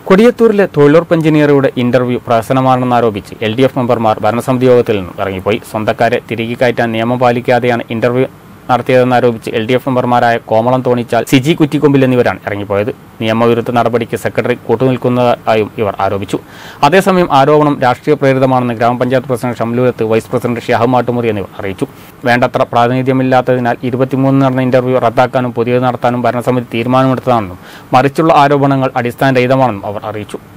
കൊടിയത്തൂരിലെ തൊഴിലുറപ്പ് എഞ്ചിനീയറുടെ ഇന്റർവ്യൂ പ്രഹസനമാണെന്നാരോപിച്ച് എൽ ഡി എഫ് മെമ്പർമാർ ഭരണസമിതി യോഗത്തിൽ നിന്നും ഇറങ്ങിപ്പോയി സ്വന്തക്കാരെ തിരികെ കയറ്റാൻ നിയമം പാലിക്കാതെയാണ് ഇന്റർവ്യൂ നടത്തിയതെന്നാരോപിച്ച് എൽ ഡി എഫ് മെമ്പർമാരായ കോമളം തോണിച്ചാൽ സിജി കുറ്റിക്കൊമ്പിൽ എന്നിവരാണ് ഇറങ്ങിപ്പോയത് നിയമവിരുദ്ധ നടപടിക്ക് സെക്രട്ടറി കൂട്ടുനിൽക്കുന്നതായും ഇവർ ആരോപിച്ചു അതേസമയം ആരോപണം രാഷ്ട്രീയ പ്രേരിതമാണെന്ന് ഗ്രാമപഞ്ചായത്ത് president Shamlurath vice president Shihab Mattumuri എന്നിവർ അറിയിച്ചു വേണ്ടത്ര പ്രാതിനിധ്യമില്ലാത്തതിനാൽ ഇരുപത്തിമൂന്ന് നടന്ന ഇന്റർവ്യൂ റദ്ദാക്കാനും പുതിയത് നടത്താനും ഭരണസമിതി തീരുമാനമെടുത്തതാണെന്നും മറിച്ചുള്ള ആരോപണങ്ങൾ അടിസ്ഥാനരഹിതമാണെന്നും അവർ അറിയിച്ചു